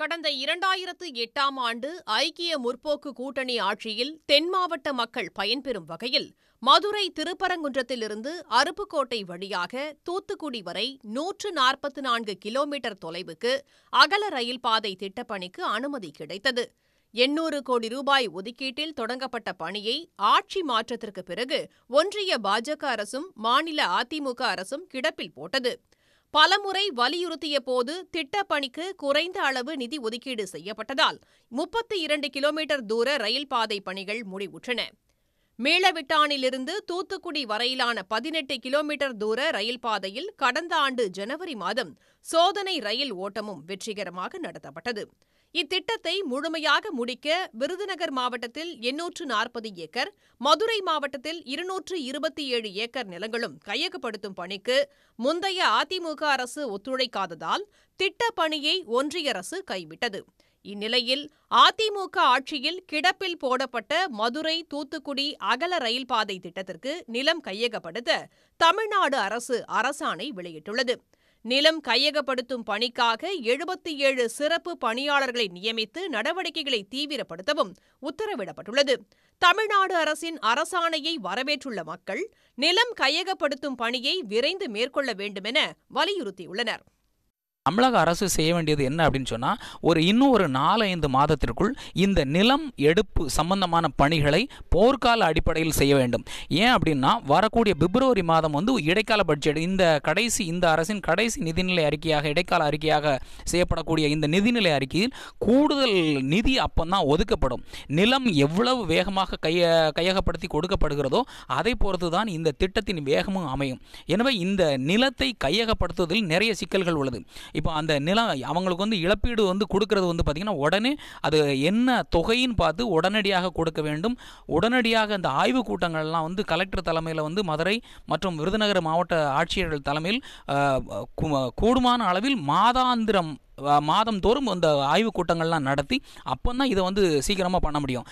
கடந்த இரண்டாயிரத்து எட்டாம் ஆண்டு ஐக்கிய முற்போக்கு கூட்டணி ஆட்சியில் தென் மாவட்ட மக்கள் பயன்பெறும் வகையில் மதுரை திருப்பரங்குன்றத்திலிருந்து அருப்புக்கோட்டை வழியாக தூத்துக்குடி வரை நூற்று நாற்பத்து நான்கு கிலோமீட்டர் தொலைவுக்கு அகல ரயில் பாதை திட்டப்பணிக்கு அனுமதி கிடைத்தது எண்ணூறு கோடி ரூபாய் ஒதுக்கீட்டில் தொடங்கப்பட்ட பணியை ஆட்சி மாற்றத்திற்கு பிறகு ஒன்றிய பாஜக அரசும் மாநில அதிமுக அரசும் கிடப்பில் போட்டது பலமுறை வலியுறுத்திய போது திட்டப்பணிக்கு குறைந்த அளவு நிதி ஒதுக்கீடு செய்யப்பட்டதால் முப்பத்தி இரண்டு கிலோமீட்டர் தூர ரயில் பாதை பணிகள் முடிவுற்றன மேளவிட்டானிலிருந்து தூத்துக்குடி வரையிலான பதினெட்டு கிலோமீட்டர் தூர ரயில் பாதையில் கடந்த ஆண்டு ஜனவரி மாதம் சோதனை ரயில் ஓட்டமும் வெற்றிகரமாக நடத்தப்பட்டது இத்திட்டத்தை முழுமையாக முடிக்க விருதுநகர் மாவட்டத்தில் எண்ணூற்று நாற்பது ஏக்கர் மதுரை மாவட்டத்தில் இருநூற்று இருபத்தி ஏழு ஏக்கர் நிலங்களும் கையகப்படுத்தும் பணிக்கு முந்தைய அதிமுக அரசு ஒத்துழைக்காததால் திட்டப் பணியை ஒன்றிய அரசு கைவிட்டது இந்நிலையில் அதிமுக ஆட்சியில் கிடப்பில் போடப்பட்ட மதுரை தூத்துக்குடி அகல ரயில் பாதை திட்டத்திற்கு நிலம் கையகப்படுத்த தமிழ்நாடு அரசு அரசாணை வெளியிட்டுள்ளது நிலம் கையகப்படுத்தும் பணிக்காக எழுபத்தி ஏழு சிறப்பு பணியாளர்களை நியமித்து நடவடிக்கைகளை தீவிரப்படுத்தவும் உத்தரவிடப்பட்டுள்ளது தமிழ்நாடு அரசின் அரசாணையை வரவேற்றுள்ள மக்கள் நிலம் கையகப்படுத்தும் பணியை விரைந்து மேற்கொள்ள வேண்டுமென வலியுறுத்தியுள்ளனர் தமிழக அரசு செய்ய வேண்டியது என்ன அப்படின்னு சொன்னால் ஒரு இன்னும் ஒரு நாலு ஐந்து மாதத்திற்குள் இந்த நிலம் எடுப்பு சம்பந்தமான பணிகளை போர்க்கால அடிப்படையில் செய்ய வேண்டும் ஏன் அப்படின்னா வரக்கூடிய பிப்ரவரி மாதம் வந்து இடைக்கால பட்ஜெட் இந்த கடைசி இந்த அரசின் கடைசி நிதிநிலை அறிக்கையாக இடைக்கால அறிக்கையாக செய்யப்படக்கூடிய இந்த நிதிநிலை அறிக்கையில் கூடுதல் நிதி அப்போதான் ஒதுக்கப்படும் நிலம் எவ்வளவு வேகமாக கைய கையகப்படுத்தி கொடுக்கப்படுகிறதோ அதை பொறுத்து தான் இந்த திட்டத்தின் வேகமும் அமையும் எனவே இந்த நிலத்தை கையகப்படுத்துவதில் நிறைய சிக்கல்கள் உள்ளது இப்போ அந்த நிலம் அவங்களுக்கு வந்து இழப்பீடு வந்து கொடுக்கறது வந்து பார்த்திங்கன்னா உடனே அது என்ன தொகைன்னு பார்த்து உடனடியாக கொடுக்க வேண்டும் உடனடியாக அந்த ஆய்வு கூட்டங்கள்லாம் வந்து கலெக்டர் தலைமையில் வந்து மதுரை மற்றும் விருதுநகர் மாவட்ட ஆட்சியர்கள் தலைமையில் அஹ், கு- கூடுமான அளவில் மாதாந்திரம் அஹ், மாதந்தோறும் அந்த ஆய்வுக் கூட்டங்கள்லாம் நடத்தி அப்போ தான் இதை வந்து சீக்கிரமாக பண்ண முடியும்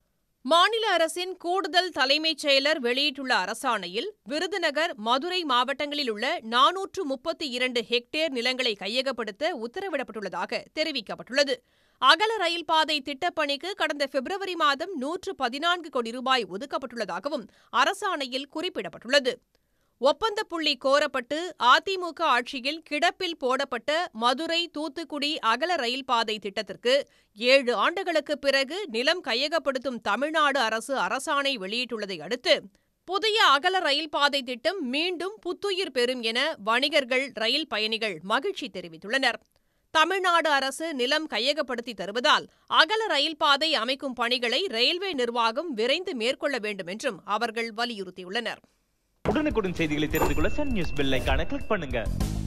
மாநில அரசின் கூடுதல் தலைமைச் செயலர் வெளியிட்டுள்ள அரசாணையில் விருதுநகர் மதுரை மாவட்டங்களில் உள்ள நானூற்று முப்பத்தி இரண்டு ஹெக்டேர் நிலங்களை கையகப்படுத்த உத்தரவிடப்பட்டுள்ளதாக தெரிவிக்கப்பட்டுள்ளது அகல ரயில் பாதை திட்டப்பணிக்கு கடந்த பிப்ரவரி மாதம் நூற்று பதினான்கு கோடி ரூபாய் ஒதுக்கப்பட்டுள்ளதாகவும் அரசாணையில் குறிப்பிடப்பட்டுள்ளது ஒப்பந்த புள்ளி கோரப்பட்டு அதிமுக ஆட்சியில் கிடப்பில் போடப்பட்ட மதுரை தூத்துக்குடி அகல ரயில் பாதை திட்டத்திற்கு ஏழு ஆண்டுகளுக்கு பிறகு நிலம் கையகப்படுத்தும் தமிழ்நாடு அரசு அரசாணை வெளியிட்டுள்ளதை அடுத்து புதிய அகல ரயில் பாதை திட்டம் மீண்டும் புத்துயிர் பெறும் என வணிகர்கள் ரயில் பயணிகள் மகிழ்ச்சி தெரிவித்துள்ளனர் தமிழ்நாடு அரசு நிலம் கையகப்படுத்தி தருவதால் அகல ரயில் பாதை அமைக்கும் பணிகளை ரயில்வே நிர்வாகம் விரைந்து மேற்கொள்ள வேண்டும் என்றும் அவர்கள் வலியுறுத்தியுள்ளனர் உடனுக்குடன் செய்திகளை தெரிந்து கொள்ள சன் நியூஸ் பெல் ஐகானை கிளிக் பண்ணுங்க